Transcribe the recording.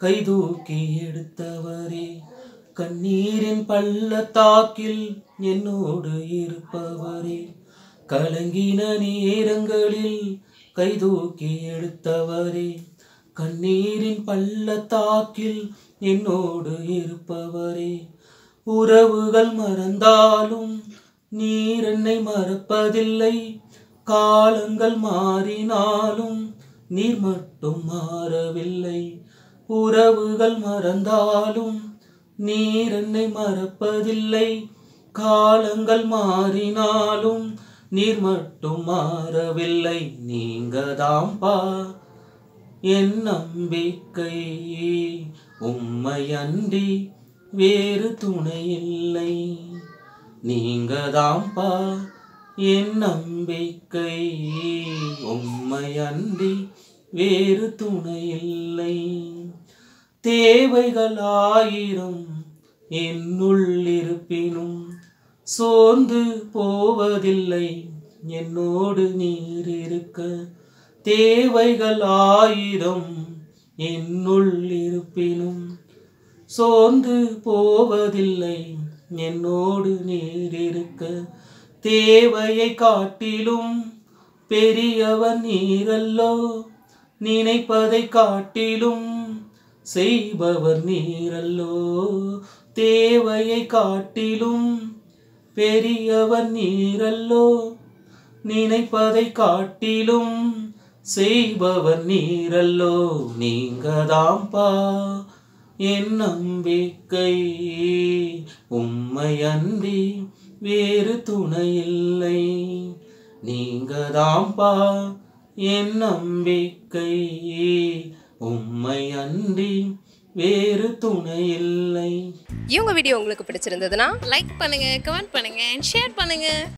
கைதூக்கி எடுத்தவரே கண்ணீரின் பள்ளத்தாக்கில் என்னோடு இருப்பவரே கலங்கின நேரங்களில் கைதூக்கி எடுத்தவரே கண்ணீரின் பள்ளத்தாக்கில் என்னோடு இருப்பவரே உறவுகள் மறந்தாலும் நீர் என்னை மறப்பதில்லை காலங்கள் மாறினாலும் நீர் மட்டும் மாறவில்லை உறவுகள் மறந்தாலும் நீர் என்னை மறப்பதில்லை காலங்கள் மாறினாலும் நீர் மட்டும் மாறவில்லை நீங்க தாம்பா என் நம்பிக்கை உம்மையன்றி வேறு துணையில்லை நீங்க தாம்பா என் நம்பிக்கை உம்மையன்றி வேறு துணையில்லை தேவைகள் ஆயிரம் என்னுள் இருப்பினும் சோர்ந்து போவதில்லை என்னோடு நீர் இருக்க தேவைகள் ஆயிரம் என்னுள் இருப்பினும் சோர்ந்து போவதில்லை என்னோடு நீர் இருக்க தேவையை காட்டிலும் பெரியவர் நீரல்லோ நினைப்பதை காட்டிலும் செய்பவர் நீரல்லோ தேவையை காட்டிலும் பெரியவர் நீரல்லோ நினைப்பதை காட்டிலும் செய்பவர் நீரல்லோ நீங்க தாம்பா என் நம்பிக்கை உம்மையன்றி வேறு துணையில்லை நீங்க தாம்பா என் நம்பிக்கை உம்மை அன்றி வேறு துணையில்லை இவங்க வீடியோ உங்களுக்கு பிடிச்சிருந்ததுன்னா லைக் பண்ணுங்க கமெண்ட் பண்ணுங்க அண்ட் ஷேர் பண்ணுங்க